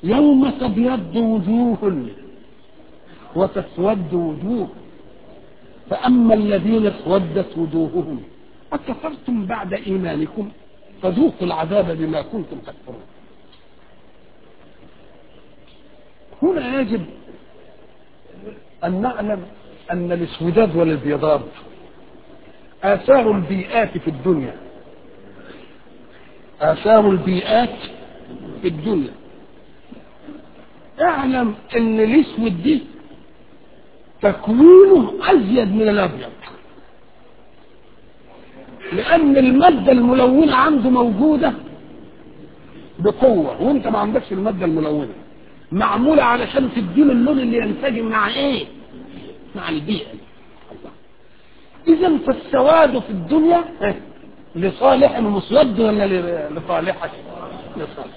يوم تبيض وجوه وتسود وجوه فأما الذين اسودت وجوههم أكفرتم بعد إيمانكم فذوقوا العذاب بما كنتم تكفرون هنا يجب أن نعلم أن الاسوداد والابيضاد آثار البيئات في الدنيا آثار البيئات في الدنيا اعلم ان الاسود دي تكوينه ازيد من الابيض لان الماده الملونه عنده موجوده بقوه وانت ما عندكش الماده الملونه معموله علشان تديله اللون اللي ينسجم مع ايه مع البيئه اذا فالسواد في الدنيا لصالح مسود ولا لصالحك لصالح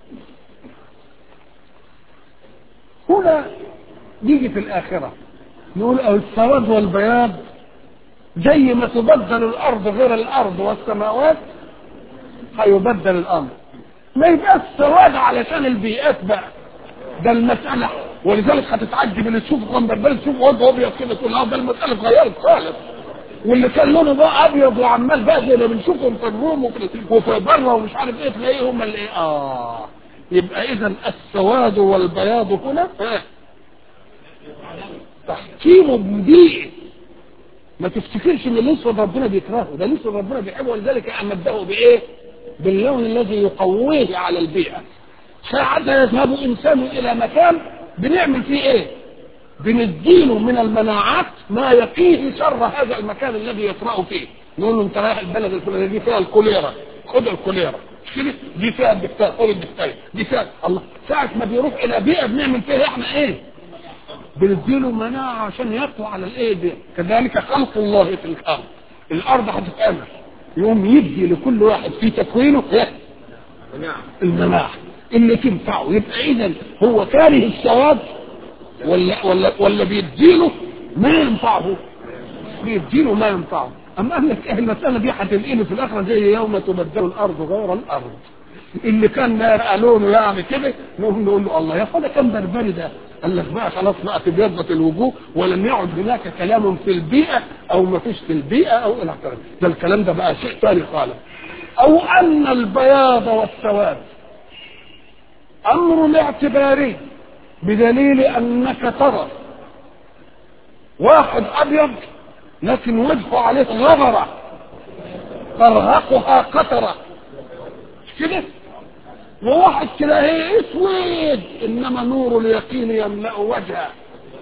هنا نيجي في الآخرة نقول السواد والبياض زي ما تبدل الأرض غير الأرض والسماوات هيبدل الأمر ما يبقى السواد علشان البيئات بقى ده المسألة ولذلك هتتعجب اللي تشوف غنبربل تشوف وجهه أبيض كده تقول اه ده المسألة اتغيرت خالص واللي كان لونه بقى أبيض وعمال بقى زي ما بنشوفهم في الروم وفي, وفي بره ومش عارف ايه تلاقيه هم اللي ايه اه يبقى اذا السواد والبياض هنا تحكيم بيئي ما تفتكرش ان الاسود ربنا بيكرهه ده الاسود ربنا بيحبه ولذلك امده بايه باللون الذي يقويه على البيئه ساعة يذهب انسان الى مكان بنعمل فيه ايه بنديله من المناعات ما يقيه شر هذا المكان الذي يطرأ فيه نقول له انت رايح البلد الفلانيه دي فيها الكوليرا خد الكوليرا كده دي فيها الدكتور خد الدكتور دي فيها الله ساعة ما بيروح إلى بيئة بنعمل فيها إحنا إيه؟ بنديله مناعة عشان يقوى على الإيه دي كذلك خلق الله في الأرض الأرض هتتأمر يقوم يدي لكل واحد في تكوينه إيه؟ المناعة اللي تنفعه يبقى إذا هو كاره السواد ولا ولا ولا بيديله ما ينفعه بيديله ما ينفعه أما قال لك المسألة دي هتنقله في الآخرة زي يوم تبدل الأرض غير الأرض اللي كان لونه يعني كده نقول نقول له الله يا اخي ده كان بربري ده قال لك بقى خلاص بقى تبيضت الوجوه ولم يعد هناك كلام في البيئة أو ما فيش في البيئة أو إلى آخره ده الكلام ده بقى شيء ثاني خالص أو أن البياض والسواد أمر اعتباري بدليل أنك ترى واحد أبيض لكن وجهه عليه غبرة ترهقها قطرة كده وواحد كده هي اسود انما نور اليقين يملا وجهه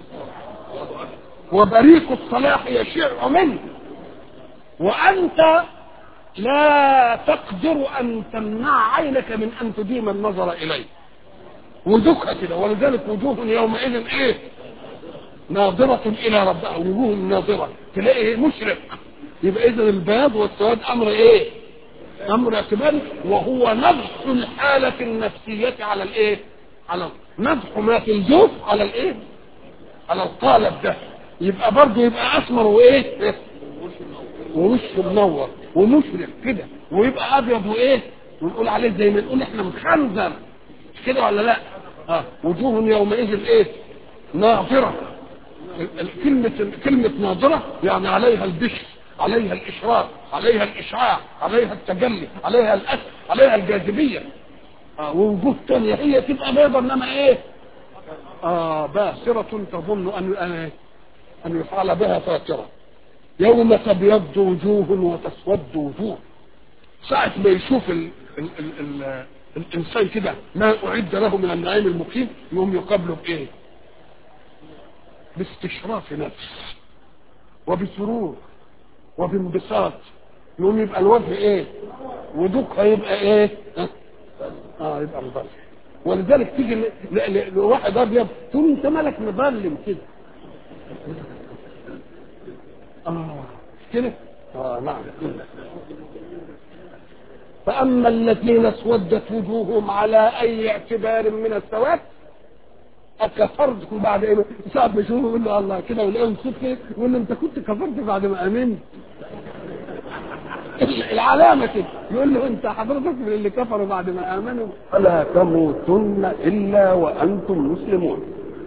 وبريق الصلاح يشع منه وانت لا تقدر ان تمنع عينك من ان تديم النظر اليه وجهها كده ولذلك وجوه يومئذ ايه ناظرة إلى ربها وجوه ناظرة تلاقي مشرق يبقى إذا البياض والسواد أمر إيه؟ أمر اعتباري وهو نضح الحالة النفسية على الإيه؟ على نضح ما في الجوف على الإيه؟ على القالب ده يبقى برضه يبقى أسمر وإيه؟ ووشه منور ومشرق كده ويبقى أبيض وإيه؟ ونقول عليه زي ما نقول إحنا مخنزر مش كده ولا لا؟ اه وجوه يومئذ إيه؟ ناظرة كلمة كلمة ناظرة يعني عليها البشر عليها الإشراق عليها الإشعاع عليها التجلي عليها الأسر عليها الجاذبية آه ووجوه تانية هي تبقى بيضة إنما إيه آه باسرة تظن أن أن أن يفعل بها فاكرة يوم تبيض وجوه وتسود وجوه ساعة ما يشوف ال ال ال ال الإنسان كده ما أعد له من النعيم المقيم يقوم يقابله بإيه؟ باستشراف نفس وبسرور وبانبساط يقوم يبقى الوجه ايه ودوك هيبقى ايه اه, آه يبقى مظلم ولذلك تيجي لواحد ابيض تقول انت مالك مظلم كده اه كده اه نعم فاما الذين اسودت وجوههم على اي اعتبار من السواد اكفرتكم بعد ايه ساعة ما يشوفوا يقول له الله كده ويلاقيهم صدق يقول له انت كنت كفرت بعد ما امنت العلامة كده يقول له أنت حضرتك من اللي كفروا بعد ما آمنوا فلا تموتن إلا وأنتم مسلمون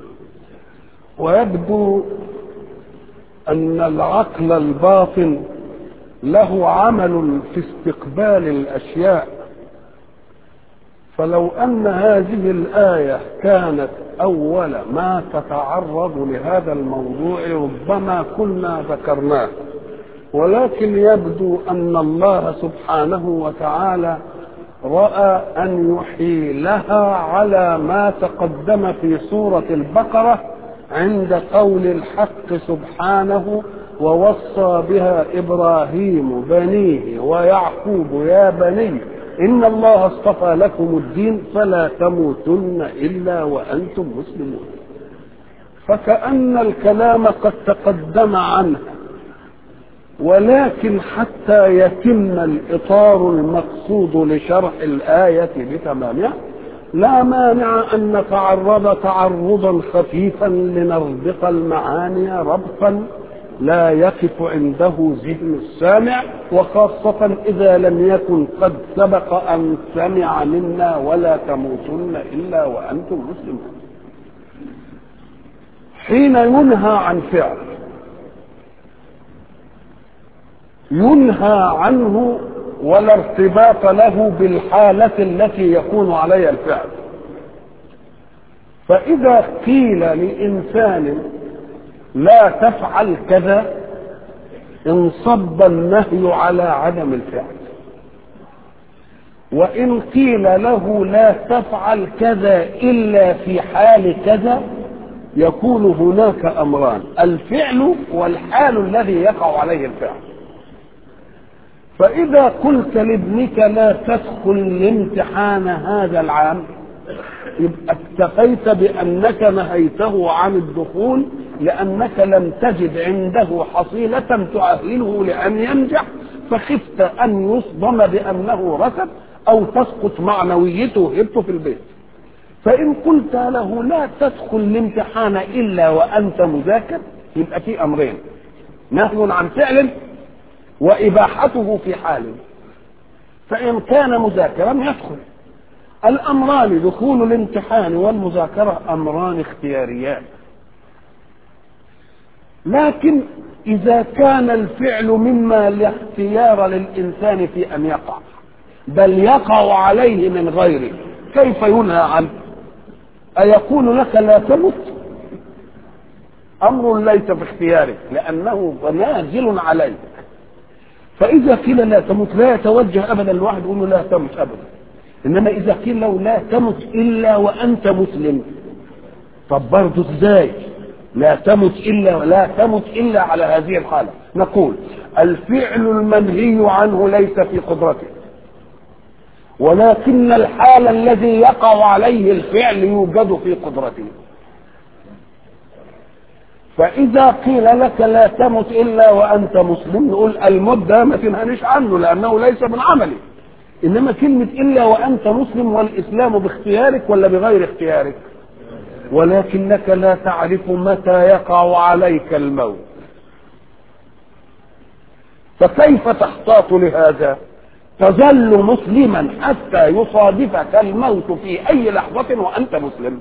ويبدو أن العقل الباطن له عمل في استقبال الأشياء فلو أن هذه الآية كانت أول ما تتعرض لهذا الموضوع ربما كنا ذكرناه ولكن يبدو أن الله سبحانه وتعالى رأى أن يحيلها على ما تقدم في سورة البقرة عند قول الحق سبحانه ووصى بها إبراهيم بنيه ويعقوب يا بني إن الله اصطفى لكم الدين فلا تموتن إلا وأنتم مسلمون فكأن الكلام قد تقدم عنها ولكن حتى يتم الإطار المقصود لشرح الآية بتمامها لا مانع أن نتعرض تعرضا خفيفا لنربط المعاني ربطا لا يقف عنده ذهن السامع وخاصة إذا لم يكن قد سبق أن سمع منا ولا تموتن إلا وأنتم مسلمون حين ينهى عن فعل ينهى عنه ولا ارتباط له بالحالة التي يكون عليها الفعل فإذا قيل لإنسان لا تفعل كذا انصب النهي على عدم الفعل وإن قيل له لا تفعل كذا إلا في حال كذا يكون هناك أمران الفعل والحال الذي يقع عليه الفعل فإذا قلت لابنك لا تدخل الامتحان هذا العام يبقى اكتفيت بأنك نهيته عن الدخول لأنك لم تجد عنده حصيلة تؤهله لأن ينجح فخفت أن يصدم بأنه رسب أو تسقط معنويته هبته في البيت فإن قلت له لا تدخل الامتحان إلا وأنت مذاكر يبقى في أمرين نهي عن فعل وإباحته في حال فإن كان مذاكرا يدخل الأمران دخول الامتحان والمذاكرة أمران اختياريان لكن إذا كان الفعل مما لا اختيار للإنسان في أن يقع بل يقع عليه من غيره كيف ينهى عنه أيقول لك لا تمت أمر ليس في اختيارك لأنه نازل عليك فإذا قيل لا تمت لا يتوجه أبدا الواحد يقول له لا تمت أبدا إنما إذا قيل له لا تمت إلا وأنت مسلم طب برضه إزاي؟ لا تمت إلا لا تمت إلا على هذه الحالة نقول الفعل المنهي عنه ليس في قدرته ولكن الحال الذي يقع عليه الفعل يوجد في قدرته فإذا قيل لك لا تمت إلا وأنت مسلم نقول الموت ده ما تنهنيش عنه لأنه ليس من عملي إنما كلمة إلا وأنت مسلم والإسلام باختيارك ولا بغير اختيارك ولكنك لا تعرف متى يقع عليك الموت فكيف تحتاط لهذا تظل مسلما حتى يصادفك الموت في أي لحظة وأنت مسلم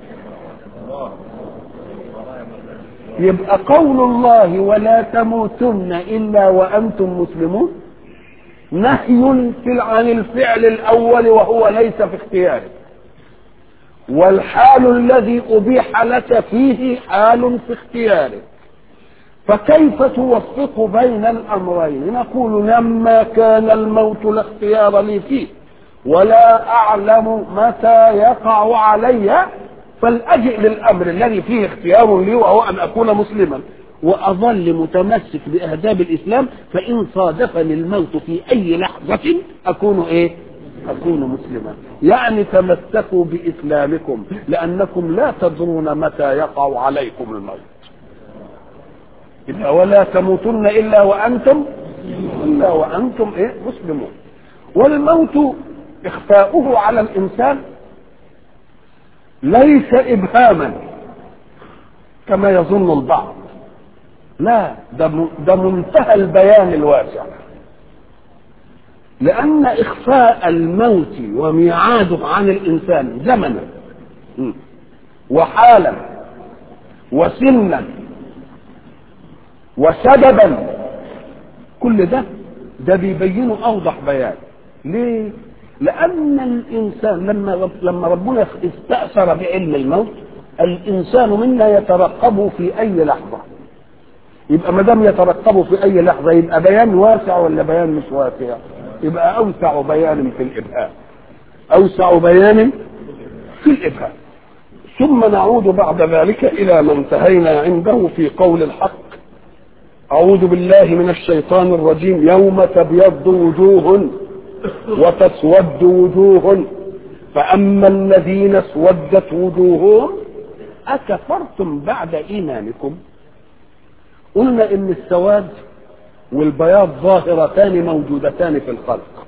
يبقى قول الله ولا تموتن الا وانتم مسلمون نهي عن الفعل الاول وهو ليس في اختيارك والحال الذي ابيح لك فيه حال في اختيارك فكيف توفق بين الامرين نقول لما كان الموت لا اختيار لي فيه ولا اعلم متى يقع علي فلأجئ للأمر الذي فيه اختيار لي وهو أن أكون مسلما وأظل متمسك بأهداب الإسلام فإن صادفني الموت في أي لحظة أكون إيه؟ أكون مسلما يعني تمسكوا بإسلامكم لأنكم لا تدرون متى يقع عليكم الموت إلا ولا تموتن إلا وأنتم إلا وأنتم إيه؟ مسلمون والموت إخفاؤه على الإنسان ليس ابهاما كما يظن البعض لا ده ده منتهى البيان الواسع لأن إخفاء الموت وميعاده عن الإنسان زمنا وحالا وسنا وسببا كل ده ده بيبينه أوضح بيان ليه؟ لأن الإنسان لما لما ربنا استأثر بعلم الموت الإنسان منا يترقبه في أي لحظة يبقى ما دام يترقبه في أي لحظة يبقى بيان واسع ولا بيان مش واسع؟ يبقى أوسع بيان في الإبهام أوسع بيان في الإبهام ثم نعود بعد ذلك إلى ما انتهينا عنده في قول الحق أعوذ بالله من الشيطان الرجيم يوم تبيض وجوه وتسود وجوه فأما الذين اسودت وجوههم أكفرتم بعد إيمانكم قلنا إن السواد والبياض ظاهرتان موجودتان في الخلق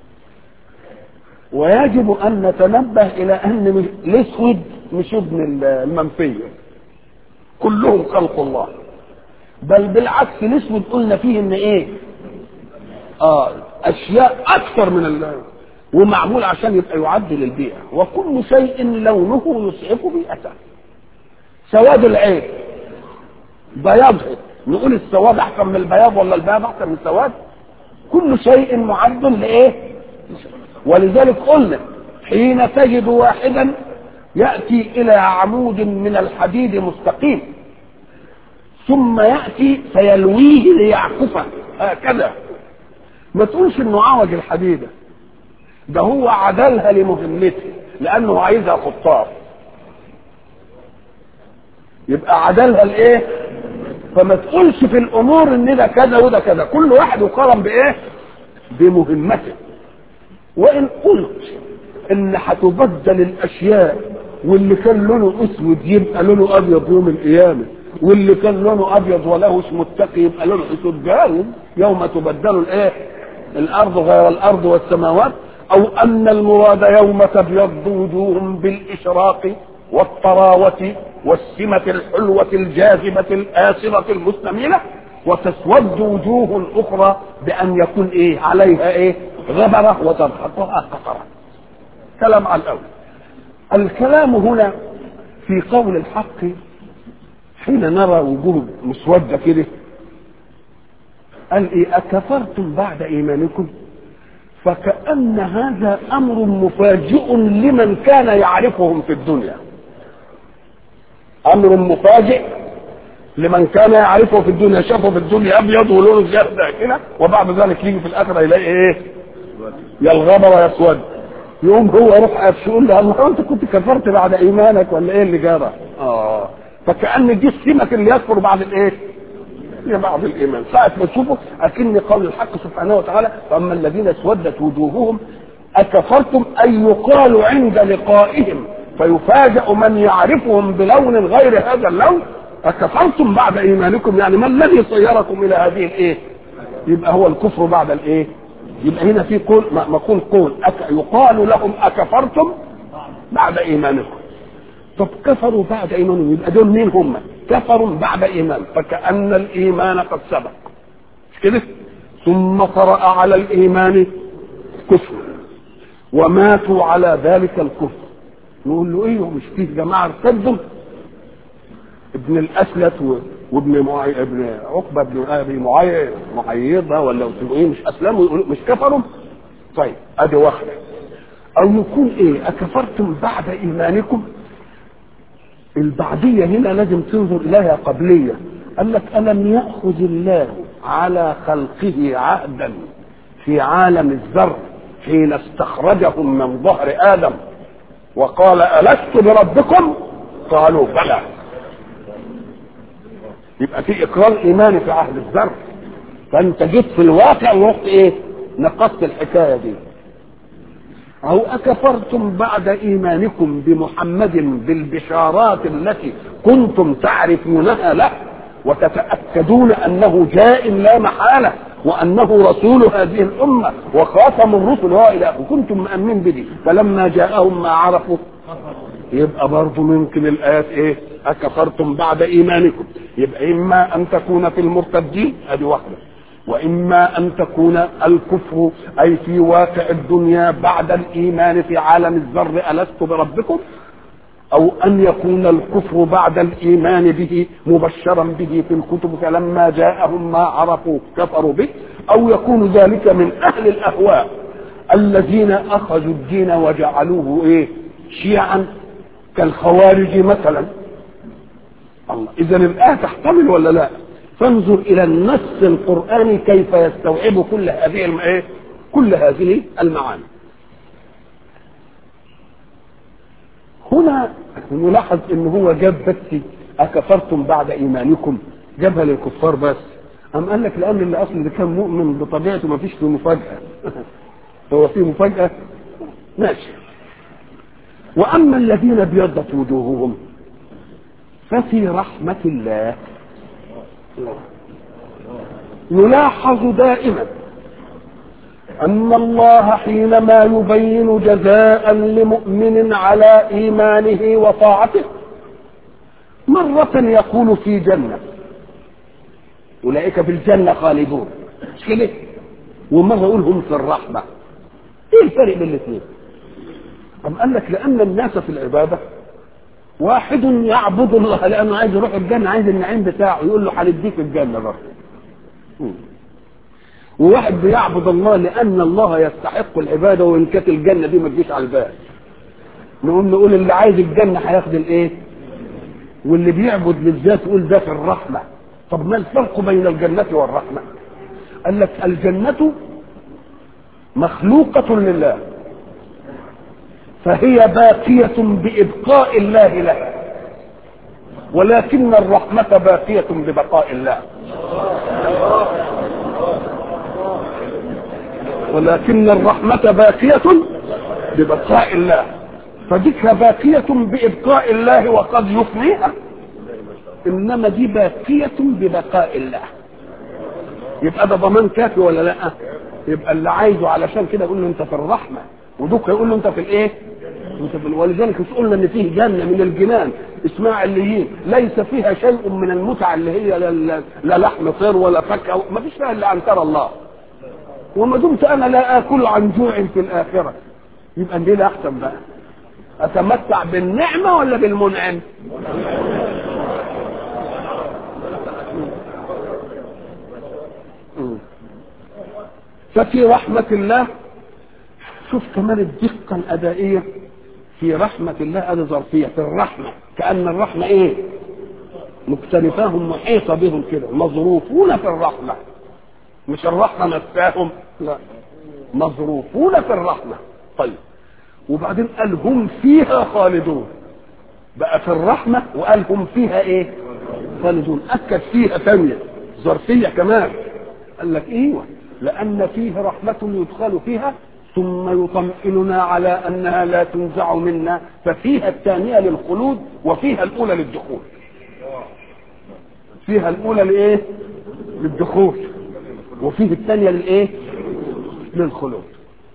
ويجب أن نتنبه إلى أن الأسود مش ابن المنفية كلهم خلق الله بل بالعكس الأسود قلنا فيه إن إيه؟ آه أشياء أكثر من ال ومعمول عشان يبقى يعدل البيئة وكل شيء لونه يسعف بيئته سواد العين بياضه نقول السواد احسن من البياض ولا البياض احسن من السواد كل شيء معد لايه ولذلك قلنا حين تجد واحدا ياتي الى عمود من الحديد مستقيم ثم ياتي فيلويه ليعكفه هكذا ما تقولش انه عوج الحديده ده هو عدلها لمهمته لانه عايزها خطاف يبقى عدلها لايه فما تقولش في الامور ان ده كذا وده كذا كل واحد يقارن بايه بمهمته وان قلت ان هتبدل الاشياء واللي كان لونه اسود يبقى لونه ابيض يوم القيامه واللي كان لونه ابيض وله اسم متقي يبقى لونه اسود جاوز يوم تبدل الايه الارض غير الارض والسماوات او ان المراد يوم تبيض وجوههم بالاشراق والطراوه والسمة الحلوة الجاذبة الآسرة المستميلة وتسود وجوه أخرى بأن يكون إيه عليها إيه غبرة وترهقها قطرة كلام على الأول الكلام هنا في قول الحق حين نرى وجوه مسودة كده قال إيه أكفرتم بعد إيمانكم فكأن هذا أمر مفاجئ لمن كان يعرفهم في الدنيا امر مفاجئ لمن كان يعرفه في الدنيا شافه في الدنيا ابيض ولونه زياده كده وبعد ذلك يجي في الاخره يلاقي ايه؟ يا الغبر يا اسود يقوم هو يروح قافش يقول له الله انت كنت كفرت بعد ايمانك ولا ايه اللي جرى؟ اه فكأن دي السمة اللي يكفر بعد الايه؟ بعد الايمان ساعة ما تشوفه اكن قول الحق سبحانه وتعالى فاما الذين اسودت وجوههم اكفرتم اي يقال عند لقائهم فيفاجأ من يعرفهم بلون غير هذا اللون أكفرتم بعد إيمانكم يعني ما الذي صيركم إلى هذه الإيه؟ يبقى هو الكفر بعد الإيه؟ يبقى هنا في قول مقول قول أك يقال لهم أكفرتم بعد إيمانكم طب كفروا بعد إيمانهم يبقى دول مين هم؟ كفروا بعد إيمان فكأن الإيمان قد سبق مش كده؟ ثم طرأ على الإيمان كفر وماتوا على ذلك الكفر نقول له ايه مش فيه جماعه ارتدوا ابن الاسلت و... وابن معي... ابن عقبه ابن ابي معي... معيضه ولا ايه مش اسلموا يقولوا مش كفروا طيب ادي واحده او يكون ايه اكفرتم بعد ايمانكم البعدية هنا لازم تنظر إليها قبلية قال لك ألم يأخذ الله على خلقه عهدا في عالم الذر حين استخرجهم من ظهر آدم وقال ألست بربكم قالوا بلى يبقى في إقرار إيماني في عهد الذر فأنت جيت في الواقع ورحت إيه نقصت الحكاية دي أو أكفرتم بعد إيمانكم بمحمد بالبشارات التي كنتم تعرفونها له وتتأكدون أنه جاء لا محالة وأنه رسول هذه الأمة وخاتم الرسل وإلى وكنتم مأمنين به فلما جاءهم ما عرفوا يبقى برضه ممكن الآيات إيه أكفرتم بعد إيمانكم يبقى إما أن تكون في المرتدين أدي واحدة وإما أن تكون الكفر أي في واقع الدنيا بعد الإيمان في عالم الذر ألست بربكم أو أن يكون الكفر بعد الإيمان به مبشرا به في الكتب فلما جاءهم ما عرفوا كفروا به أو يكون ذلك من أهل الأهواء الذين أخذوا الدين وجعلوه إيه شيعا كالخوارج مثلا الله إذا الآية تحتمل ولا لا؟ فانظر إلى النص القرآني كيف يستوعب كل هذه الم... إيه؟ كل هذه المعاني. هنا نلاحظ ان هو جاب بس اكفرتم بعد ايمانكم جابها للكفار بس أم قال لك لأن اللي أصل اللي كان مؤمن بطبيعته ما فيش فيه مفاجأة هو فيه مفاجأة ماشي وأما الذين ابيضت وجوههم ففي رحمة الله نلاحظ دائما أن الله حينما يبين جزاء لمؤمن على إيمانه وطاعته مرة يقول في جنة أولئك في الجنة خالدون مش كده؟ ومرة يقول هم في الرحمة إيه الفرق بين الاثنين؟ أم قال لك لأن الناس في العبادة واحد يعبد الله لأنه عايز يروح الجنة عايز النعيم بتاعه يقول له هنديك الجنة برضه وواحد بيعبد الله لان الله يستحق العباده وان كانت الجنه دي ما تجيش على البال نقوم نقول اللي عايز الجنه هياخد الايه واللي بيعبد للذات يقول ده في الرحمه طب ما الفرق بين الجنه والرحمه قال لك الجنه مخلوقه لله فهي باقيه بابقاء الله لها ولكن الرحمه باقيه ببقاء الله ولكن الرحمة باقية ببقاء الله فذكر باقية بإبقاء الله وقد يفنيها إنما دي باقية ببقاء الله يبقى ده ضمان كافي ولا لا يبقى اللي عايزه علشان كده يقول له انت في الرحمة ودوك يقول له انت في الايه انت في ولذلك مش قلنا ان فيه جنة من الجنان اسمها عليين ليس فيها شيء من المتعة اللي هي لا, لا لحم طير ولا فكة ما فيش فيها الا ان ترى الله وما دمت انا لا اكل عن جوع في الاخره يبقى دي لا احسن بقى اتمتع بالنعمه ولا بالمنعم ففي رحمة الله شوف كمان الدقة الأدائية في رحمة الله هذه ظرفية في الرحمة كأن الرحمة إيه؟ مكتنفاهم محيطة بهم كده مظروفون في الرحمة مش الرحمة نفاهم لا مظروفون في الرحمة طيب وبعدين قال هم فيها خالدون بقى في الرحمة وقال هم فيها ايه خالدون أكد فيها ثانية ظرفية كمان قال لك ايوه لأن فيه رحمة يدخل فيها ثم يطمئننا على أنها لا تنزع منا ففيها الثانية للخلود وفيها الأولى للدخول فيها الأولى لإيه؟ للدخول وفيه الثانية للإيه؟ للخلود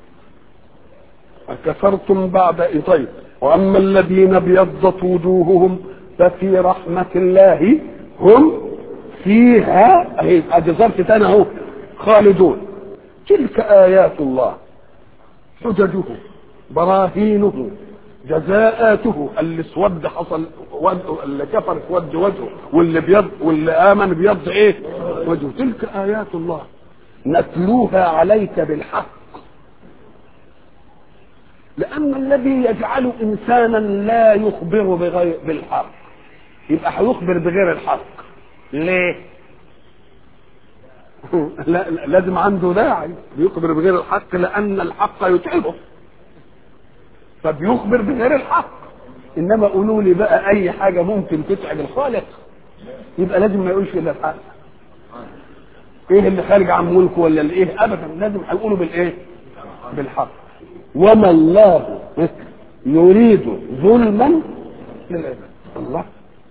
أكفرتم بعد إيه طيب وأما الذين ابيضت وجوههم ففي رحمة الله هم فيها أهي أدي ظرف تاني أهو خالدون تلك آيات الله حججه براهينه جزاءاته اللي اسود حصل اللي كفر اسود وجهه واللي بيض واللي امن بيض ايه وجهه تلك ايات الله نتلوها عليك بالحق لان الذي يجعل انسانا لا يخبر بغير بالحق يبقى هيخبر بغير الحق ليه لا لازم عنده داعي بيخبر بغير الحق لان الحق يتعبه فبيخبر بغير الحق انما قولوا لي بقى اي حاجه ممكن تتعب الخالق يبقى لازم ما يقولش الا الحق ايه اللي خارج عن ملكه ولا الايه ابدا لازم هيقولوا بالايه بالحق وما الله يريد ظلما للعباد الله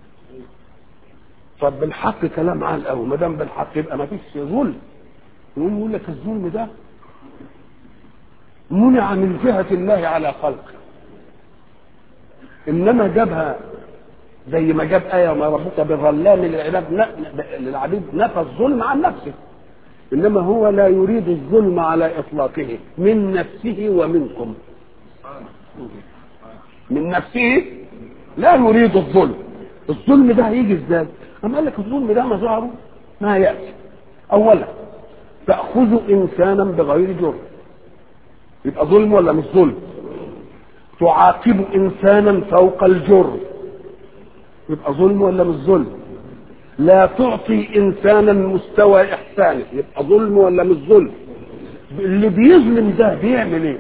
طب بالحق كلام عال قوي ما دام بالحق يبقى ما فيش ظلم يقوم يقول لك الظلم ده منع من جهة الله على خلقه إنما جابها زي ما جاب آية وما ربك بظلام للعباد للعبيد نفى الظلم عن نفسه انما هو لا يريد الظلم على اطلاقه من نفسه ومنكم من نفسه لا يريد الظلم الظلم ده هيجي ازاي اما قال لك الظلم ده مظهره ما ياتي اولا تاخذ انسانا بغير جرم يبقى ظلم ولا مش ظلم تعاقب انسانا فوق الجرم يبقى ظلم ولا مش ظلم لا تعطي انسانا مستوى احسانه يبقى ظلم ولا مش ظلم اللي بيظلم ده بيعمل ايه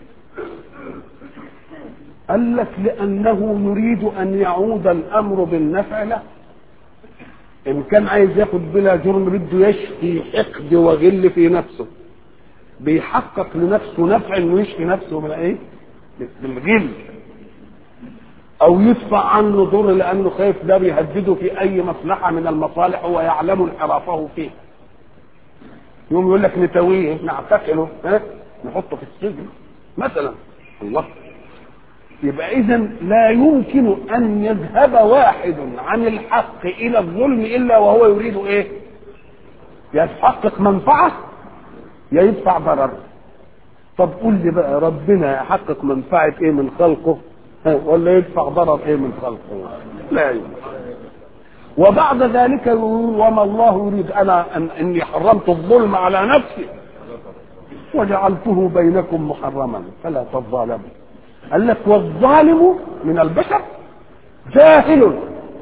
قال لك لانه يريد ان يعود الامر بالنفع له ان كان عايز ياخد بلا جرم بده يشفي حقد وغل في نفسه بيحقق لنفسه نفع انه يشفي نفسه من ايه بالغل او يدفع عنه ضر لانه خايف ده بيهدده في اي مصلحه من المصالح هو يعلم انحرافه فيه يوم يقول لك نتويه نعتقله ها نحطه في السجن مثلا الله يبقى اذا لا يمكن ان يذهب واحد عن الحق الى الظلم الا وهو يريد ايه يحقق منفعه يا يدفع ضرر طب قول لي بقى ربنا يحقق منفعه ايه من خلقه ولا يدفع ضرر ايه من خلقه لا يمكن وبعد ذلك يقول وما الله يريد انا أن اني حرمت الظلم على نفسي وجعلته بينكم محرما فلا تظالموا قال لك والظالم من البشر جاهل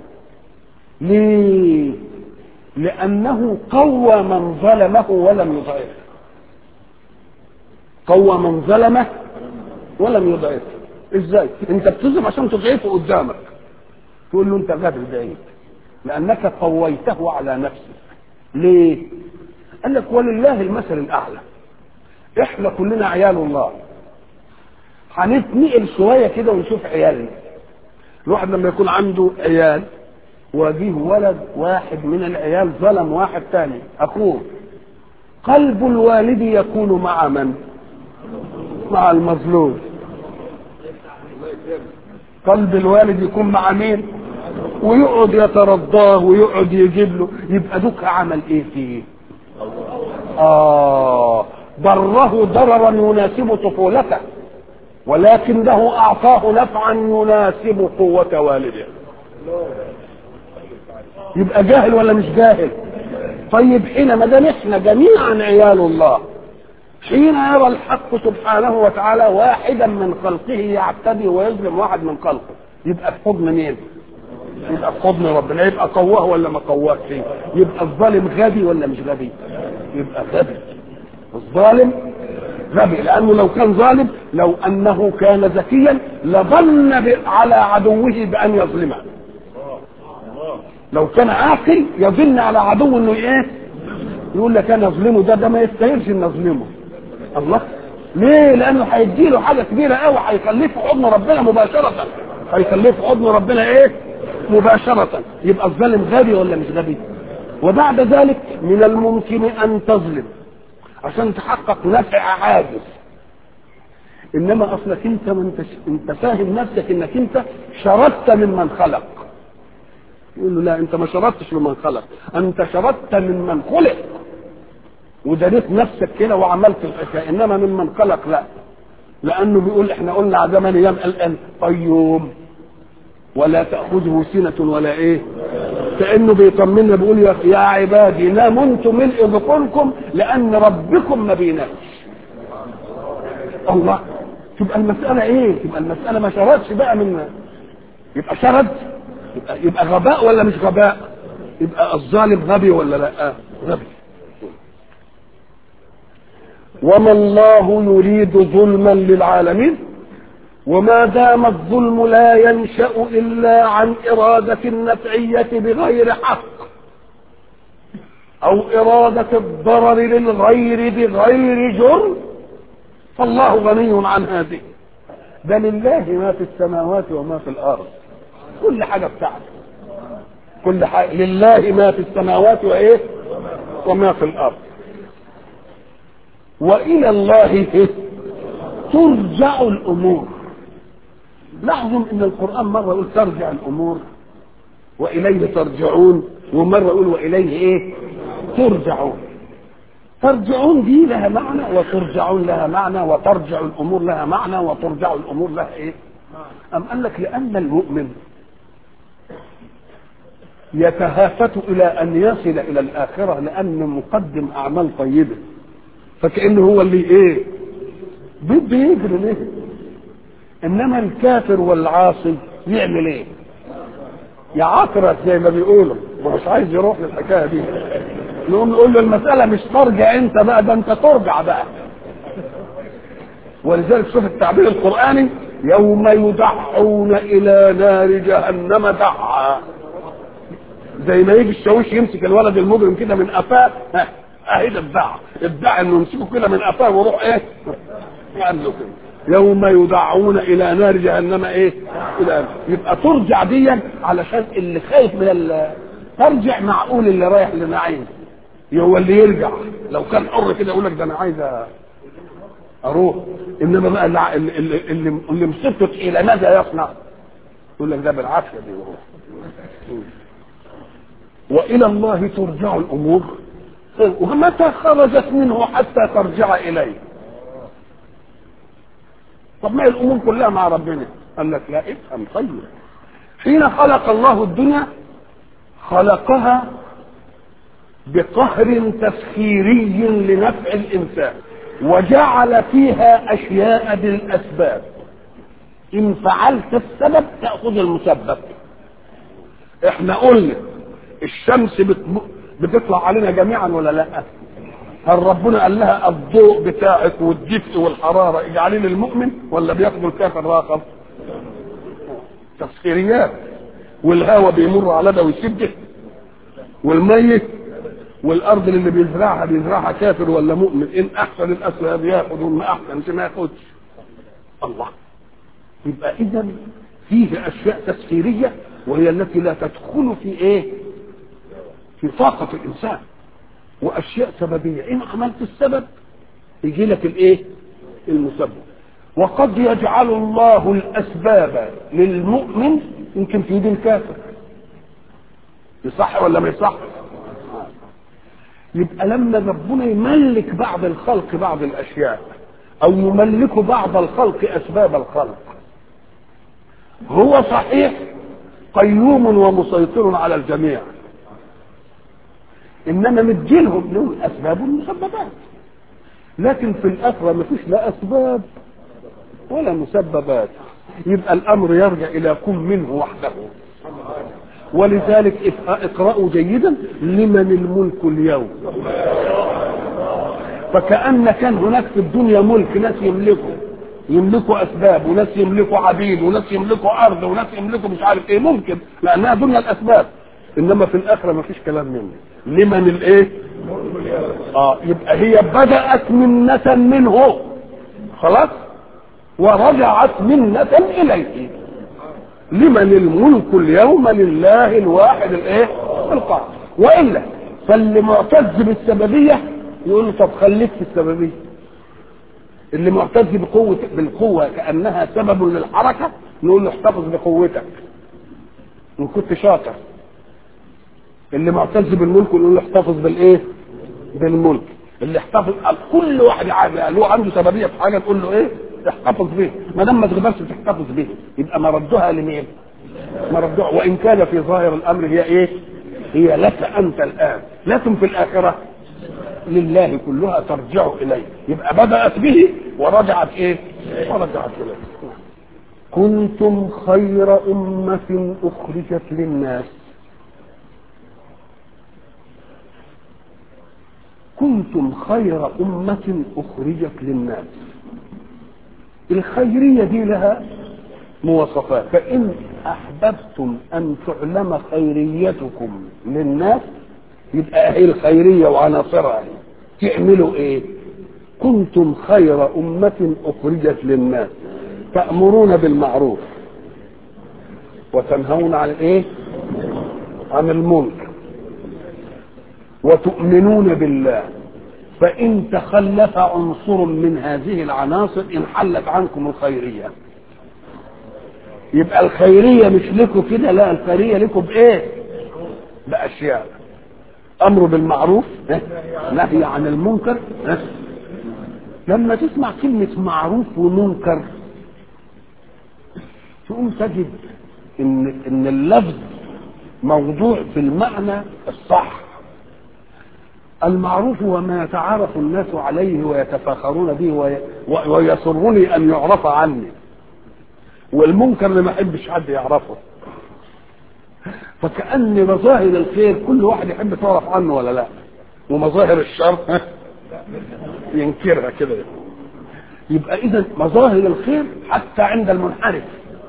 ليه لانه قوى من ظلمه ولم يضعفه قوى من ظلمه ولم يضعفه ازاي انت بتظلم عشان تضعفه قدامك تقول له انت غادر بعيد لانك قويته على نفسك ليه قال لك ولله المثل الاعلى احنا كلنا عيال الله هنتنقل شويه كده ونشوف عيالنا الواحد لما يكون عنده عيال وجيه ولد واحد من العيال ظلم واحد تاني اخوه قلب الوالد يكون مع من مع المظلوم قلب الوالد يكون مع مين ويقعد يترضاه ويقعد يجيب له يبقى دوك عمل ايه فيه اه ضره ضررا يناسب طفولته ولكنه اعطاه نفعا يناسب قوة والده يبقى جاهل ولا مش جاهل طيب حينما دام احنا جميعا عيال الله حين يرى الحق سبحانه وتعالى واحدا من خلقه يعتدي ويظلم واحد من خلقه يبقى في حضن مين؟ يبقى في حضن ربنا يبقى قواه ولا ما قواهش فيه يبقى الظالم غبي ولا مش غبي يبقى غبي الظالم غبي لانه لو كان ظالم لو انه كان ذكيا لظن على عدوه بان يظلمه لو كان عاقل يظن على عدو انه ايه يقول لك انا اظلمه ده ده ما يستاهلش ان اظلمه الله ليه لانه هيديله حاجه كبيره قوي هيخليه في حضن ربنا مباشره هيخليه في حضن ربنا ايه مباشره يبقى الظالم غبي ولا مش غبي وبعد ذلك من الممكن ان تظلم عشان تحقق نفع عاجز انما اصلك انت ما انت انت فاهم نفسك انك انت شردت ممن خلق يقول له لا انت ما شردتش ممن خلق انت شردت ممن خلق ودنيت نفسك كده وعملت الحكايه انما ممن خلق لا لانه بيقول احنا قلنا على زمان ايام الان قيوم ولا تاخذه سنه ولا ايه كانه بيطمنا بيقول يا, يا عبادي ناموا ملء بطونكم لان ربكم ما بينامش الله تبقى المساله ايه تبقى المساله ما شردش بقى من يبقى شرد يبقى, يبقى غباء ولا مش غباء يبقى الظالم غبي ولا لا غبي وما الله يريد ظلما للعالمين وما دام الظلم لا ينشا الا عن اراده النفعيه بغير حق او اراده الضرر للغير بغير جرم فالله غني عن هذه ده لله ما في السماوات وما في الارض كل حاجه بتاعته كل حاجه لله ما في السماوات وايه وما في الارض والى الله ترجع الامور لاحظوا ان القران مره يقول ترجع الامور واليه ترجعون ومره يقول واليه ايه ترجعون ترجعون دي لها معنى وترجعون لها معنى وترجع الامور لها معنى وترجع الامور لها ايه ام قال لك لان المؤمن يتهافت الى ان يصل الى الاخره لانه مقدم اعمال طيبه فكانه هو اللي ايه بده يجري ليه انما الكافر والعاصي يعمل ايه يعكرت زي ما بيقولوا ومش عايز يروح للحكايه دي نقوم نقول له المساله مش ترجع انت بقى ده انت ترجع بقى ولذلك شوف التعبير القراني يوم يدعون الى نار جهنم دعا زي ما يجي الشاويش يمسك الولد المجرم كده من قفاه ها، اهي ده ادعى ادعى انه يمسكه كده من قفاه ويروح ايه قال له كده يوم يدعون الى نار جهنم ايه الى يبقى ترجع ديا علشان اللي خايف من ال... ترجع معقول اللي رايح لنعيم هو اللي يرجع لو كان حر كده يقول لك ده انا عايز اروح انما بقى اللي اللي, اللي, اللي مسكته الى ماذا يصنع يقول لك ده بالعافيه دي يروح والى الله ترجع الامور ومتى خرجت منه حتى ترجع اليه طب ما الامور كلها مع ربنا قال لك لا افهم طيب حين خلق الله الدنيا خلقها بقهر تسخيري لنفع الانسان وجعل فيها اشياء بالاسباب ان فعلت السبب تاخذ المسبب احنا قلنا الشمس بت- بتطلع علينا جميعا ولا لا هل ربنا قال لها الضوء بتاعك والدفء والحراره اجعليه للمؤمن ولا بياخدوا الكافر راقب تسخيريات والهواء بيمر على ده ويسيب ده والميت والارض اللي بيزرعها بيزرعها كافر ولا مؤمن ان احسن الاسباب ياخذ وما احسن ما ياخذش الله يبقى اذا فيه اشياء تسخيريه وهي التي لا تدخل في ايه في طاقه الانسان واشياء سببيه ان عملت السبب يجي لك الايه المسبب وقد يجعل الله الاسباب للمؤمن يمكن في يد الكافر يصح ولا ما يصح يبقى لما ربنا يملك بعض الخلق بعض الاشياء او يملك بعض الخلق اسباب الخلق هو صحيح قيوم ومسيطر على الجميع انما مديلهم له الاسباب والمسببات لكن في الاخره ما فيش لا اسباب ولا مسببات يبقى الامر يرجع الى كن منه وحده ولذلك اقرأوا جيدا لمن الملك اليوم فكأن كان هناك في الدنيا ملك ناس يملكوا يملكوا اسباب وناس يملكوا عبيد وناس يملكوا ارض وناس يملكوا مش عارف ايه ممكن لانها دنيا الاسباب انما في الاخره ما فيش كلام منه لمن الايه اه يبقى هي بدات منه منه خلاص ورجعت منه اليه لمن الملك اليوم لله الواحد الايه القهار والا فاللي معتز بالسببيه يقول له طب خليك في السببيه اللي معتز بقوة بالقوة كأنها سبب للحركة نقول له احتفظ بقوتك إن كنت شاطر اللي معتز بالملك نقول له احتفظ بالإيه؟ بالملك اللي احتفظ كل واحد له عنده سببية في حاجة تقول له إيه؟ احتفظ به ما دام ما تقدرش تحتفظ به يبقى مردها لمين؟ مردها وإن كان في ظاهر الأمر هي إيه؟ هي لك أنت الآن لكن في الآخرة لله كلها ترجع اليه يبقى بدات به ورجعت ايه ورجعت اليه كنتم خير امه اخرجت للناس كنتم خير امه اخرجت للناس الخيريه دي لها مواصفات فان احببتم ان تعلم خيريتكم للناس يبقى هي الخيرية وعناصرها تعملوا ايه كنتم خير أمة أخرجت للناس تأمرون بالمعروف وتنهون عن ايه عن المنكر وتؤمنون بالله فإن تخلف عنصر من هذه العناصر انحلت عنكم الخيرية يبقى الخيرية مش لكم كده لا الخيرية لكم بإيه بأشياء امر بالمعروف نهي عن المنكر لما تسمع كلمة معروف ومنكر تقوم تجد ان ان اللفظ موضوع في المعنى الصح المعروف هو ما يتعارف الناس عليه ويتفاخرون به وي... ويسرني ان يعرف عني والمنكر اللي ما احبش حد يعرفه فكأن مظاهر الخير كل واحد يحب تعرف عنه ولا لا ومظاهر الشر ينكرها كده يبقى اذا مظاهر الخير حتى عند المنحرف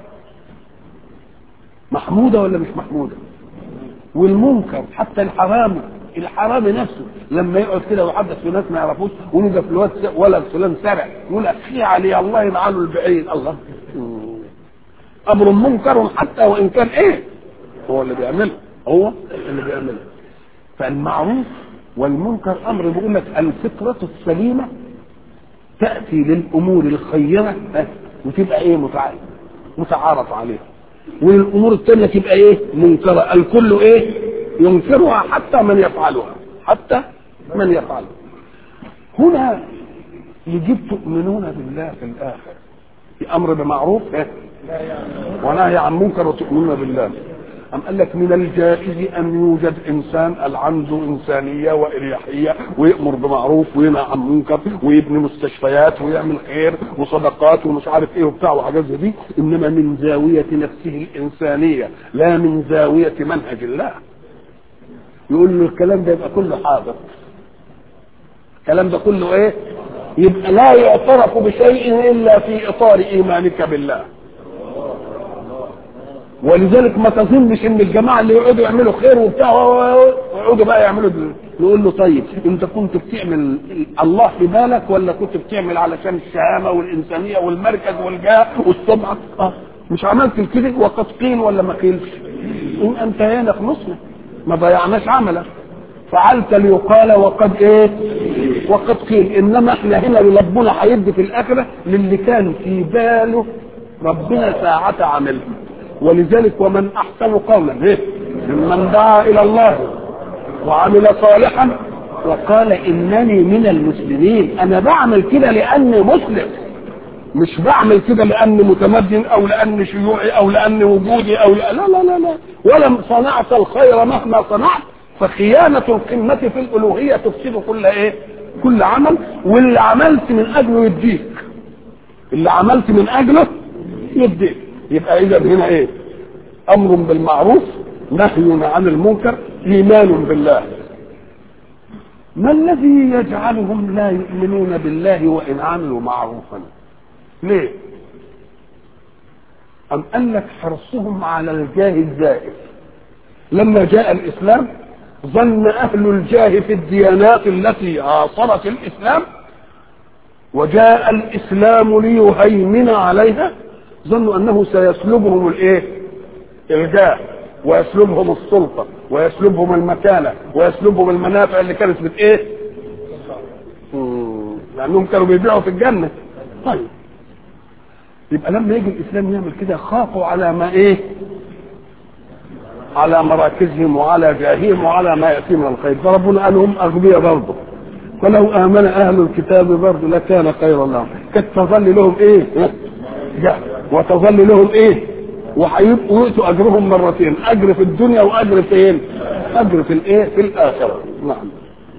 محمودة ولا مش محمودة والمنكر حتى الحرام الحرام نفسه لما يقعد كده ويحدث في ناس ما يعرفوش ونقول ده فلان ولد فلان سرع يقول اخي علي الله يلعنه البعيد الله امر منكر حتى وان كان ايه هو اللي بيعمله هو اللي بيعمله فالمعروف والمنكر امر بيقول لك الفطره السليمه تاتي للامور الخيره وتبقى ايه متعارف متعارف عليها والامور الثانيه تبقى ايه منكره الكل ايه ينكرها حتى من يفعلها حتى من يفعلها هنا يجب تؤمنون بالله في الاخر في امر بمعروف ونهي عن منكر وتؤمنون بالله أم قال لك من الجائز أن يوجد إنسان عنده إنسانية وإريحية ويأمر بمعروف وينهى عن منكر ويبني مستشفيات ويعمل خير وصدقات ومش عارف إيه وبتاع وحاجات زي دي إنما من زاوية نفسه الإنسانية لا من زاوية منهج الله يقول له الكلام ده يبقى كله حاضر الكلام ده كله إيه يبقى لا يعترف بشيء إلا في إطار إيمانك بالله ولذلك ما تظنش ان الجماعه اللي يقعدوا يعملوا خير وبتاع ويقعدوا بقى يعملوا دل. نقول له طيب انت كنت بتعمل الله في بالك ولا كنت بتعمل علشان الشهامه والانسانيه والمركز والجاه والسمعه اه مش عملت كده وقد قيل ولا ما قيلش ان انتهينا خلصنا ما ضيعناش عملك فعلت ليقال وقد ايه وقد قيل انما احنا هنا ربنا هيدي في الاخره للي كان في باله ربنا ساعة عمله ولذلك ومن احسن قولا إيه؟ ممن دعا الى الله وعمل صالحا وقال انني من المسلمين انا بعمل كده لاني مسلم مش بعمل كده لاني متمدن او لاني شيوعي او لاني وجودي او لا لا لا لا, لا. ولم صنعت الخير مهما صنعت فخيانة القمة في الألوهية تفسد كل إيه؟ كل عمل واللي عملت من أجله يديك. اللي عملت من أجله يديك. يبقى اذا هنا ايه امر بالمعروف نهي عن المنكر ايمان بالله ما الذي يجعلهم لا يؤمنون بالله وان عملوا معروفا ليه ام قال لك حرصهم على الجاه الزائف لما جاء الاسلام ظن اهل الجاه في الديانات التي عاصرت الاسلام وجاء الاسلام ليهيمن عليها ظنوا انه سيسلبهم الايه الجاه ويسلبهم السلطه ويسلبهم المكانه ويسلبهم المنافع اللي كانت بت ايه لانهم كانوا بيبيعوا في الجنه طيب يبقى لما يجي الاسلام يعمل كده خافوا على ما ايه على مراكزهم وعلى جاههم وعلى ما ياتي من الخير فربنا قال هم اغبياء برضه ولو امن اهل الكتاب برضه لكان خيرا لهم كانت تظل لهم ايه جهل وتظل لهم ايه وهيبقوا يؤتوا اجرهم مرتين اجر في الدنيا واجر فين اجر في الايه في الاخره نعم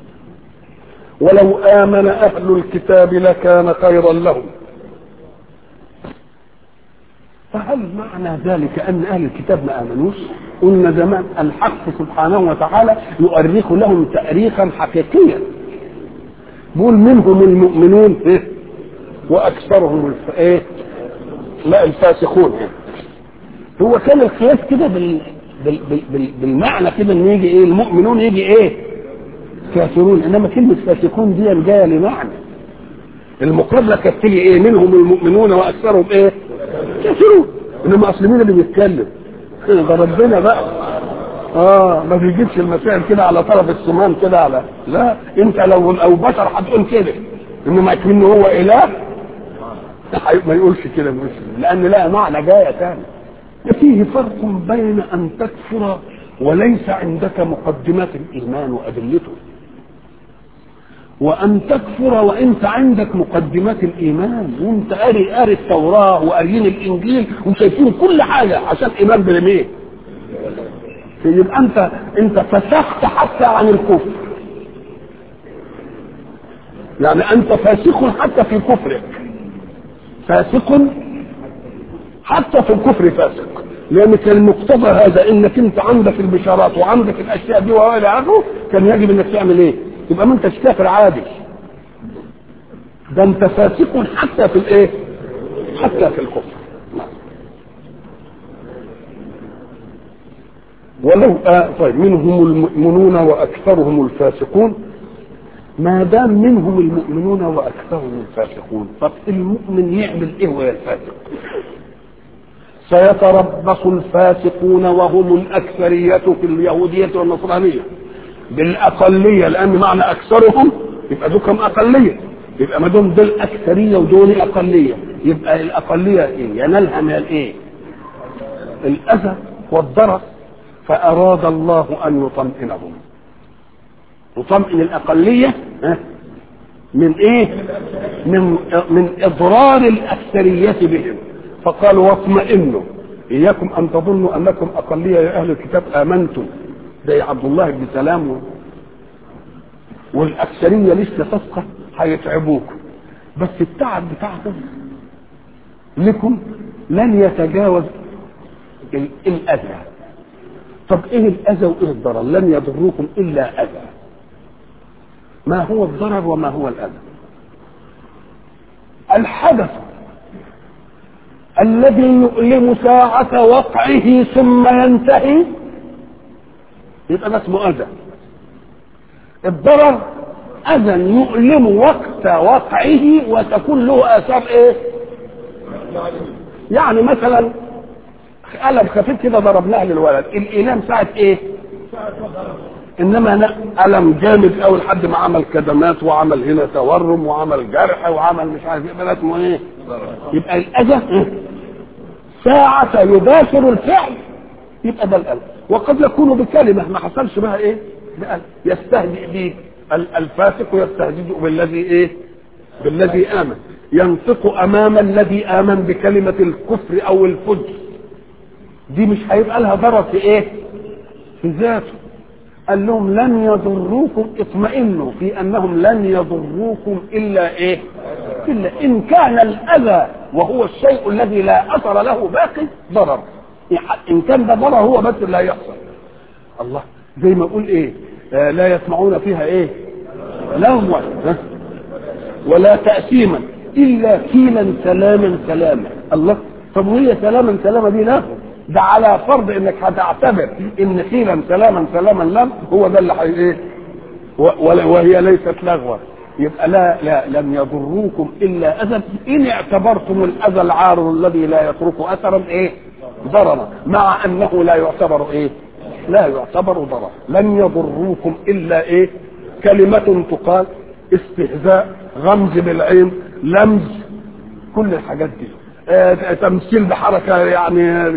ولو امن اهل الكتاب لكان خيرا لهم فهل معنى ذلك ان اهل الكتاب ما امنوش قلنا زمان الحق سبحانه وتعالى يؤرخ لهم تاريخا حقيقيا بيقول منهم المؤمنون إيه؟ واكثرهم الف... ايه لا الفاسقون هو كان القياس كده بال... بال... بال... بالمعنى كده ان يجي ايه المؤمنون يجي ايه كافرون انما كلمه فاسقون دي جايه لمعنى المقابله كانت تيجي ايه منهم المؤمنون واكثرهم ايه كافرون انما اصل مين اللي بيتكلم ده ربنا بقى اه ما بيجيبش المسائل كده على طرف السمان كده على لا انت لو او بشر هتقول كده انما يكون هو اله ما يقولش كده المسلم لان لها معنى جايه ثاني فيه فرق بين ان تكفر وليس عندك مقدمات الإيمان وأدلته وأن تكفر وأنت عندك مقدمات الإيمان وأنت قاري قاري التوراة وقاريين الإنجيل وشايفين كل حاجة عشان إيمان بالمين يبقى أنت أنت فسخت حتى عن الكفر يعني أنت فاسق حتى في كفرك فاسق حتى في الكفر فاسق لان كان مقتضى هذا انك انت عندك البشارات وعندك الاشياء دي والى اخره كان يجب انك تعمل ايه؟ يبقى ما انتش كافر عادي ده انت فاسق حتى في الايه؟ حتى في الكفر ولو آه طيب منهم المؤمنون واكثرهم الفاسقون ما دام منهم المؤمنون واكثرهم الفاسقون طب المؤمن يعمل ايه وهو الفاسق؟ سيتربص الفاسقون وهم الأكثرية في اليهودية والنصرانية بالأقلية لأن معنى أكثرهم يبقى دول كم أقلية يبقى ما دول دول أكثرية ودول أقلية يبقى الأقلية إيه؟ ينالها من الإيه؟ الأذى والضرر فأراد الله أن يطمئنهم يطمئن الأقلية من إيه؟ من من إضرار الأكثرية بهم فقال واطمئنوا إياكم أن تظنوا أنكم أقلية يا أهل الكتاب آمنتم زي عبد الله بن سلام والأكثرية لسه تفقه هيتعبوكم بس التعب بتاعكم لكم لن يتجاوز الأذى طب إيه الأذى وإيه الضرر لن يضروكم إلا أذى ما هو الضرر وما هو الأذى الحدث الذي يؤلم ساعة وقعه ثم ينتهي يبقى ده اسمه أذى الضرر أذى يؤلم وقت وقعه وتكون له آثار إيه؟ يعني مثلا قلم خفيف كده ضربناه للولد الإيلام ساعة إيه؟ انما الم جامد قوي لحد ما عمل كدمات وعمل هنا تورم وعمل جرح وعمل مش عارف يبقى اسمه ايه؟ يبقى الاذى ساعة يباشر الفعل يبقى ده الألم وقد يكون بكلمة ما حصلش بها ايه؟ بألم يستهزئ به الفاسق يستهزئ بالذي ايه؟ بالذي آمن ينطق أمام الذي آمن بكلمة الكفر أو الفجر دي مش هيبقى لها ضرر في ايه؟ في ذاته قال لهم لن يضروكم اطمئنوا في انهم لن يضروكم الا ايه الا ان كان الاذى وهو الشيء الذي لا اثر له باقي ضرر ان كان ده ضرر هو بس اللي هيحصل الله زي ما اقول ايه آه لا يسمعون فيها ايه لغوا ولا تأثيما الا قيلا سلاما سلاما الله طب وهي سلاما سلاما دي لغو ده على فرض انك هتعتبر ان قيلا سلاما سلاما لم هو ده اللي حي ايه وهي ليست لغوا يبقى لا لا لن يضروكم الا اذى ان اعتبرتم الاذى العارض الذي لا يترك اثرا ايه ضررا مع انه لا يعتبر ايه لا يعتبر ضررا لن يضروكم الا ايه كلمة تقال استهزاء غمز بالعين لمز كل الحاجات دي آه تمثيل بحركه يعني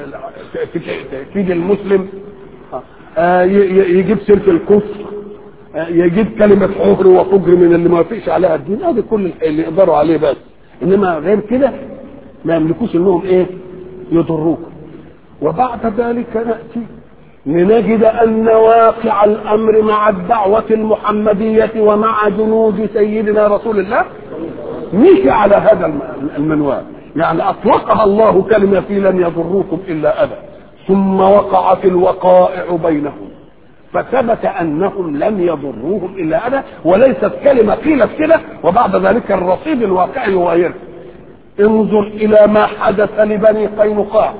تفيد المسلم آه يجيب سيره الكفر آه يجيب كلمه حهر وفجر من اللي ما وافقش عليها الدين هذا كل اللي يقدروا عليه بس انما غير كده ما يملكوش انهم ايه يضروكم وبعد ذلك ناتي لنجد ان واقع الامر مع الدعوه المحمديه ومع جنود سيدنا رسول الله مشي على هذا المنوال يعني اطلقها الله كلمه في لن يضروكم الا اذى ثم وقعت الوقائع بينهم فثبت انهم لن يضروهم الا اذى وليست كلمه قيلت كده وبعد ذلك الرصيد الواقعي يغيرها انظر الى ما حدث لبني قينقاع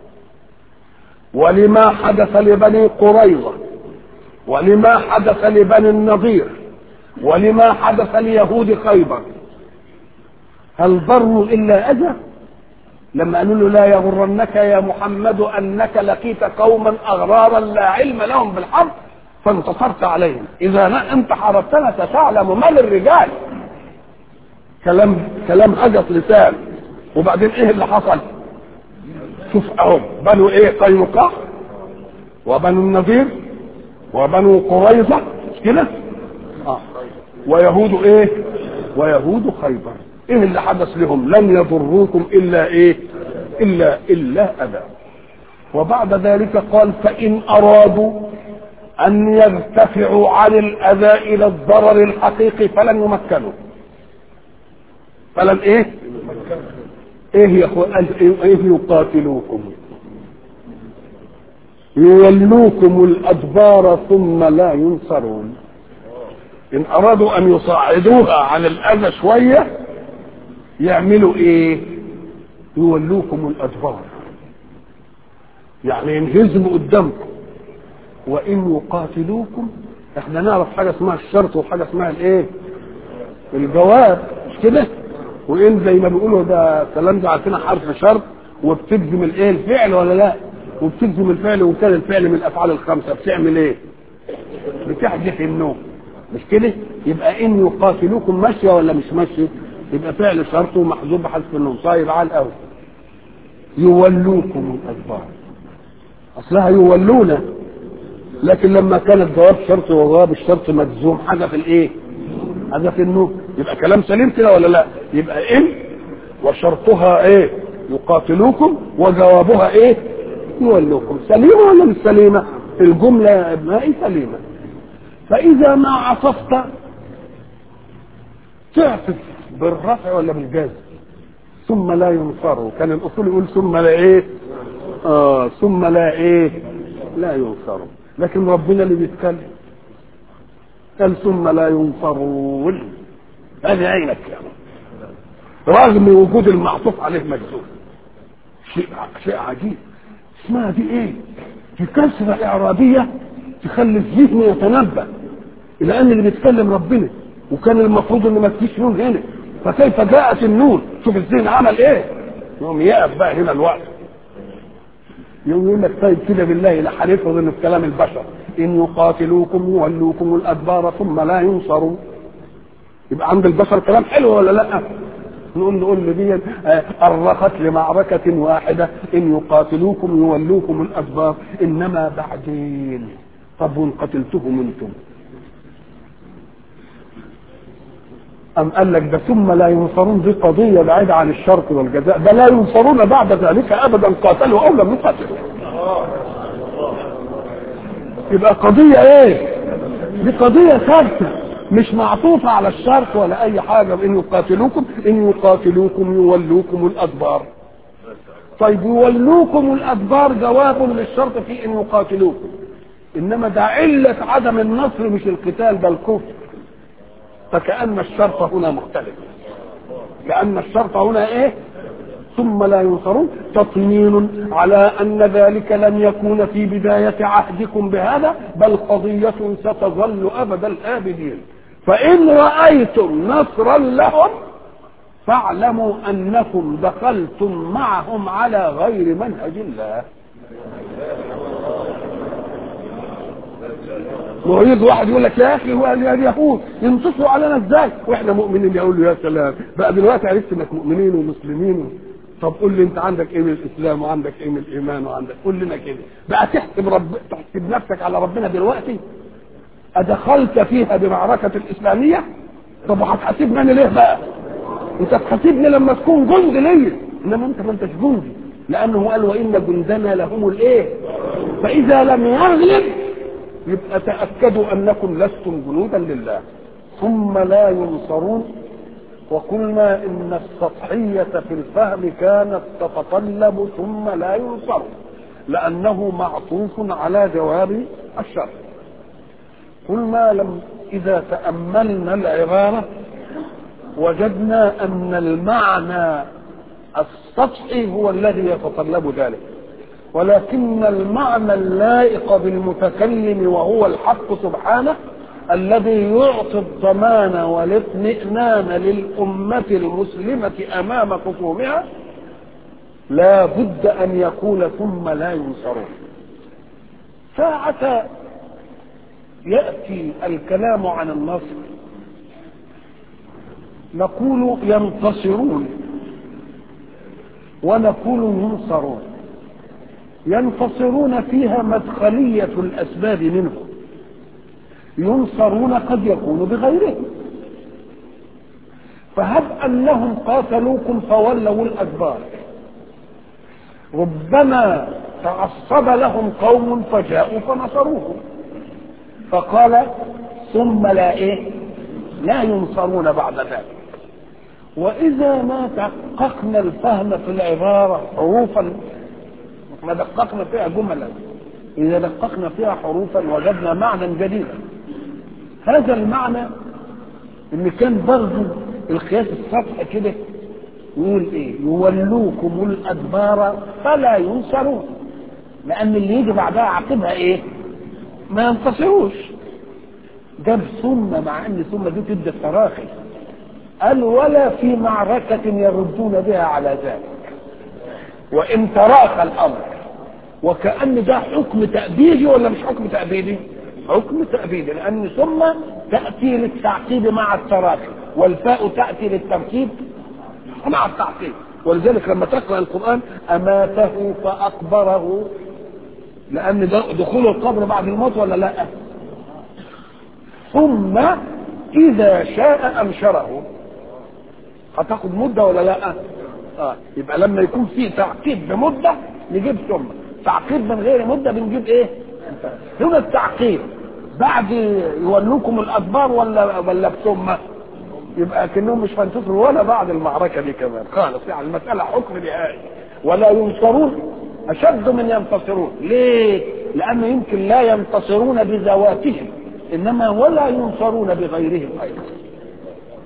ولما حدث لبني قريظه ولما حدث لبني النضير ولما حدث ليهود خيبر هل ضروا الا اذى لما قالوا له لا يغرنك يا محمد انك لقيت قوما اغرارا لا علم لهم بالحق فانتصرت عليهم اذا انت حاربتنا ستعلم من الرجال كلام كلام هجس لسان وبعدين ايه اللي حصل شوف اهو بنو ايه قينقاع وبنو النذير وبنو قريظة مش كده؟ اه ويهود ايه؟ ويهود خيبر ايه اللي حدث لهم؟ لن يضروكم الا ايه؟ الا الا اذى وبعد ذلك قال فان ارادوا ان يرتفعوا عن الاذى الى الضرر الحقيقي فلن يمكنوا فلن ايه؟ ايه يا اخوان ايه يقاتلوكم يولوكم الادبار ثم لا ينصرون ان ارادوا ان يصعدوها عن الاذى شويه يعملوا ايه يولوكم الادبار يعني ينهزموا قدامكم وان يقاتلوكم احنا نعرف حاجه اسمها الشرط وحاجه اسمها الايه الجواب مش كده وان زي ما بيقولوا ده الكلام ده عارفين حرف شرط وبتجزم الايه الفعل ولا لا وبتجزم الفعل وكان الفعل من الافعال الخمسه بتعمل ايه بتحذف النوم مش كده يبقى ان يقاتلوكم ماشيه ولا مش ماشيه يبقى فعل شرط ومحذوف بحذف النوم طيب على الاول يولوكم الادبار اصلها يولون لكن لما كان الجواب شرط وجواب الشرط مجزوم حذف الايه حذف النوم يبقى كلام سليم كده ولا لا يبقى ان وشرطها ايه يقاتلوكم وجوابها ايه يولوكم سليمه ولا مش سليمه الجمله يا ابنائي سليمه فاذا ما عطفت تعطف بالرفع ولا بالجزم ثم لا ينصروا كان الاصول يقول ثم لا ايه اه ثم لا ايه لا ينصروا لكن ربنا اللي بيتكلم قال ثم لا ينصرون هذه عينك يعني رغم وجود المعطوف عليه مجزوم شيء شيء عجيب اسمها دي ايه دي كسرة اعرابية تخلي الذهن يتنبه الى ان اللي بيتكلم ربنا وكان المفروض ان ما فيش نون هنا فكيف جاءت النون شوف الذهن عمل ايه يوم يقف بقى هنا الوقت يوم يقول لك طيب كده بالله لا هنفرض ان في كلام البشر ان يقاتلوكم يولوكم الادبار ثم لا ينصروا يبقى عند البشر كلام حلو ولا لا نقول نقول له دي أرخت لمعركة واحدة إن يقاتلوكم يولوكم الأدبار إنما بعدين طب وإن قتلتهم أنتم أم قال لك ده ثم لا ينصرون دي قضية بعيدة عن الشرط والجزاء ده لا ينصرون بعد ذلك أبدا قاتلوا أو لم يقاتلوا يبقى قضية إيه؟ دي قضية ثابتة مش معطوفة على الشرط ولا أي حاجة إن يقاتلوكم إن يقاتلوكم يولوكم الأدبار طيب يولوكم الأدبار جواب للشرط في إن يقاتلوكم إنما ده علة عدم النصر مش القتال ده الكفر فكأن الشرط هنا مختلف كأن الشرط هنا إيه ثم لا ينصرون تطمين على أن ذلك لن يكون في بداية عهدكم بهذا بل قضية ستظل أبد الآبدين فإن رأيتم نصرا لهم فاعلموا أنكم دخلتم معهم على غير منهج الله ويجي واحد يقول لك يا اخي هو اليهود ينتصروا علينا ازاي واحنا مؤمنين يقول له يا سلام بقى دلوقتي عرفت انك مؤمنين ومسلمين طب قول لي انت عندك ايه من الاسلام وعندك ايه من الايمان وعندك قول لنا كده بقى تحسب رب تحسب نفسك على ربنا دلوقتي ادخلت فيها بمعركه الاسلاميه طب وهتحاسبني انا ليه بقى انت تحاسبني لما تكون جند ليا انما انت ما انتش جندي لانه قال وان جندنا لهم الايه فاذا لم يغلب يبقى تاكدوا انكم لستم جنودا لله ثم لا ينصرون وقلنا ان السطحيه في الفهم كانت تتطلب ثم لا ينصر لانه معطوف على جواب الشرط قلنا لم اذا تاملنا العباره وجدنا ان المعنى السطحي هو الذي يتطلب ذلك ولكن المعنى اللائق بالمتكلم وهو الحق سبحانه الذي يعطي الضمان والاطمئنان للأمة المسلمة أمام خصومها لا بد أن يكون ثم لا ينصرون ساعة يأتي الكلام عن النصر نقول ينتصرون ونقول ينصرون ينتصرون فيها مدخلية الأسباب منه ينصرون قد يكون بغيرهم فهب أنهم قاتلوكم فولوا الأدبار ربما تعصب لهم قوم فجاءوا فنصروهم فقال ثم لا ايه لا ينصرون بعد ذلك واذا ما دققنا الفهم في العباره حروفا ما دققنا فيها جملا اذا دققنا فيها حروفا وجدنا معنى جديدا هذا المعنى ان كان برضه القياس السطحي كده يقول ايه يولوكم الادبار فلا ينصرون لان اللي يجي بعدها عاقبها ايه ما ينتصروش جاب ثم مع ان ثم دي تدي التراخي قال ولا في معركة يردون بها على ذلك وإن تراخى الأمر وكأن ده حكم تأبيدي ولا مش حكم تأبيدي؟ حكم تأبيدي لأن ثم تأتي للتعقيب مع التراخي والفاء تأتي للتركيب مع التعقيب ولذلك لما تقرأ القرآن أماته فأقبره لأن دخول القبر بعد الموت ولا لا؟ ثم إذا شاء أنشره هتاخد مدة ولا لا؟ آه. يبقى لما يكون في تعقيب بمدة نجيب ثم تعقيب من غير مدة بنجيب ايه؟ هنا التعقيب بعد يولوكم الأدبار ولا ولا بثم؟ يبقى كأنهم مش هينتصروا ولا بعد المعركة دي كمان خالص يعني المسألة حكم نهائي ولا ينصرون أشد من ينتصرون ليه؟ لأنه يمكن لا ينتصرون بذواتهم إنما ولا ينصرون بغيرهم أيضا